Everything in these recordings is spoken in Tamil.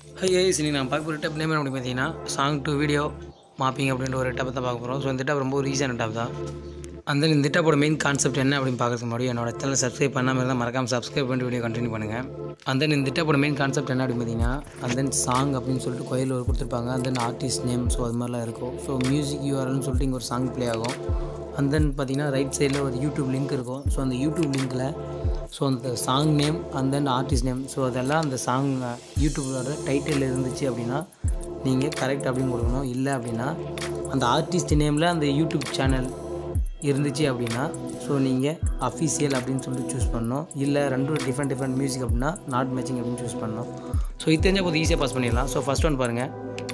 ஹை ஐஸ் இன்னைக்கு நான் பார்க்க போகிற டப் நேம் அப்படி பார்த்தீங்கன்னா சாங் டு வீடியோ மாப்பிங் அப்படின்ற ஒரு டப்பை தான் பார்க்க போகிறோம் ஸோ இந்த டப் ரொம்ப ஒரு ஈஸியான டப் தான் அந்த இந்த டப்போட மெயின் கான்செப்ட் என்ன அப்படின்னு பார்க்கறதுக்கு முன்னாடி என்னோட சேனல் சப்ஸ்கிரைப் பண்ணாமல் இருந்தால் மறக்காம சப்ஸ்கிரைப் பண்ணிட்டு வீடியோ கண்டினியூ பண்ணுங்கள் அந்த இந்த டப்போட மெயின் கான்செப்ட் என்ன அப்படின்னு பார்த்தீங்கன்னா அந்த சாங் அப்படின்னு சொல்லிட்டு கோயில் ஒரு கொடுத்துருப்பாங்க அந்த ஆர்டிஸ்ட் நேம் ஸோ அது மாதிரிலாம் இருக்கும் ஸோ மியூசிக் யூஆர்எல்னு சொல்லிட்டு இங்கே ஒரு சாங் ப்ளே ஆகும் அண்ட் தென் பார்த்தீங்கன்னா ரைட் சைடில் ஒரு யூடியூப் லிங்க் இருக்கும் ஸோ அந்த யூடியூப் லிங்க்கில் ஸோ அந்த song name and then artist name so அதெல்லாம் அந்த சாங் யூடியூபோட டைட்டில் இருந்துச்சு அப்படின்னா நீங்கள் கரெக்ட் அப்படின்னு கொடுக்கணும் இல்லை அப்படின்னா அந்த ஆர்டிஸ்ட் நேமில் அந்த யூடியூப் சேனல் இருந்துச்சு அப்படின்னா ஸோ நீங்கள் அஃபீஷியல் அப்படின்னு சொல்லிட்டு சூஸ் பண்ணணும் இல்லை ரெண்டும் டிஃப்ரெண்ட் டிஃப்ரெண்ட் மியூசிக் அப்படின்னா நாட் மேட்சிங் அப்படின்னு சூஸ் பண்ணணும் ஸோ இது தெரிஞ்சால் கொஞ்சம் ஈஸியாக பாஸ் பண்ணிடலாம் ஸோ ஃபஸ்ட் ஒன் பாருங்கள்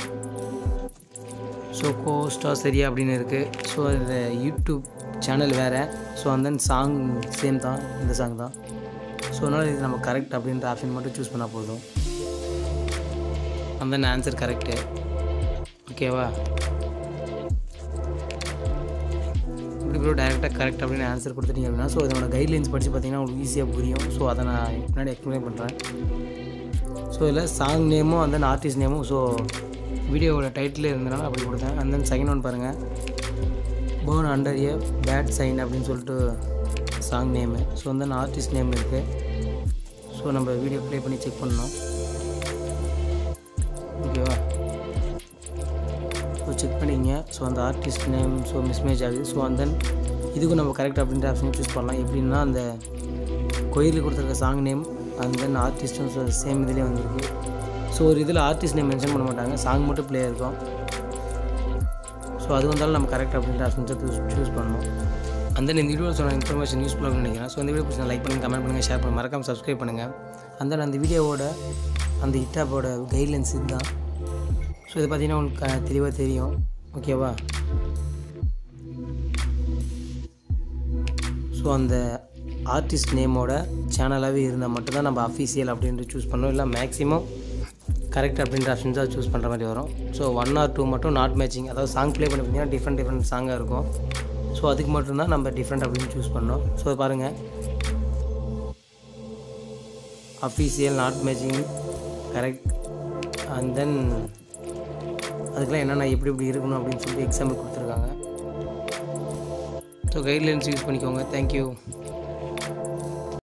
ஸோ கோஸ்டா சரியா அப்படின்னு இருக்குது ஸோ இந்த யூடியூப் சேனல் வேறு ஸோ அந்த சாங் சேம் தான் இந்த சாங் தான் ஸோ அதனால் இது நம்ம கரெக்ட் அப்படின்ற ஆப்ஷன் மட்டும் சூஸ் பண்ணால் போதும் அந்த ஆன்சர் கரெக்டு ஓகேவா இப்படி ப்ரோ டேரெக்டாக கரெக்ட் அப்படின்னு ஆன்சர் கொடுத்துட்டீங்க அப்படின்னா ஸோ இதோட கைட்லைன்ஸ் படித்து பார்த்தீங்கன்னா உங்களுக்கு ஈஸியாக புரியும் ஸோ அதை நான் முன்னாடி எக்ஸ்பிளைன் பண்ணுறேன் ஸோ இதில் சாங் நேமும் அந்த ஆர்டிஸ்ட் நேமும் ஸோ வீடியோவோட டைட்டில் இருந்தனால அப்படி கொடுத்தேன் அண்ட் தென் செகண்ட் ஒன் பாருங்கள் born under a bad sign அப்படின்னு சொல்லிட்டு சாங் நேமு ஸோ வந்து ஆர்டிஸ்ட் நேம் இருக்குது ஸோ நம்ம வீடியோ ப்ளே பண்ணி செக் பண்ணோம் ஓகேவா ஸோ செக் பண்ணிங்க ஸோ அந்த ஆர்டிஸ்ட் நேம் ஸோ மிஸ்மேஜ் ஆகுது ஸோ அண்ட் தென் இதுக்கும் நம்ம கரெக்ட் அப்படின்ற ஆப்ஷன் சூஸ் பண்ணலாம் எப்படின்னா அந்த கோயிலுக்கு கொடுத்துருக்க சாங் நேம் அண்ட் தென் ஆர்டிஸ்ட்டும் ஸோ சேம் இதுலேயே வந்திருக்கு ஸோ ஒரு இதில் ஆர்டிஸ்ட் நேம் மென்ஷன் பண்ண மாட்டாங்க சாங் மட்டும் ப்ளே இருக்கும் ஸோ அது வந்தாலும் நம்ம கரெக்ட் அப்படின்ற ஆப்ஷன்ஸை சூஸ் சூஸ் பண்ணணும் அந்த இந்த வீடியோவில் சொன்ன இன்ஃபர்மேஷன் யூஸ்ஃபுல்லாக நினைக்கிறேன் ஸோ இந்த வீடியோ பிடிச்சா லைக் பண்ணுங்கள் கமெண்ட் பண்ணுங்கள் ஷேர் பண்ணுங்கள் மறக்காம சப்ஸ்கிரைப் பண்ணுங்கள் அந்த அந்த வீடியோவோட அந்த ஹிட்டாப்போட கைட்லைன்ஸ் இதுதான் ஸோ இது பார்த்தீங்கன்னா உங்களுக்கு தெளிவாக தெரியும் ஓகேவா ஸோ அந்த ஆர்டிஸ்ட் நேமோட சேனலாகவே இருந்தால் மட்டும்தான் நம்ம அஃபீஷியல் அப்படின்ட்டு சூஸ் பண்ணோம் இல்லை மேக்ஸிமம் கரெக்ட் அப்படின்ற ஆப்ஷன்ஸ் தான் சூஸ் பண்ணுற மாதிரி வரும் ஸோ ஒன் ஆர் டூ மட்டும் நாட் மேட்சிங் அதாவது சாங் ப்ளே பண்ணி பார்த்தீங்கன்னா டிஃப்ரெண்ட் டிஃப்ரெண்ட் சாங்காக இருக்கும் ஸோ அதுக்கு மட்டும்தான் நம்ம டிஃப்ரெண்ட் அப்படின்னு சூஸ் பண்ணோம் ஸோ பாருங்கள் official not matching correct and then அதுக்கெலாம் என்னென்ன எப்படி எப்படி இருக்கணும் அப்படின்னு சொல்லிட்டு எக்ஸாம்பிள் கொடுத்துருக்காங்க ஸோ கைட்லைன்ஸ் யூஸ் பண்ணிக்கோங்க தேங்க்யூ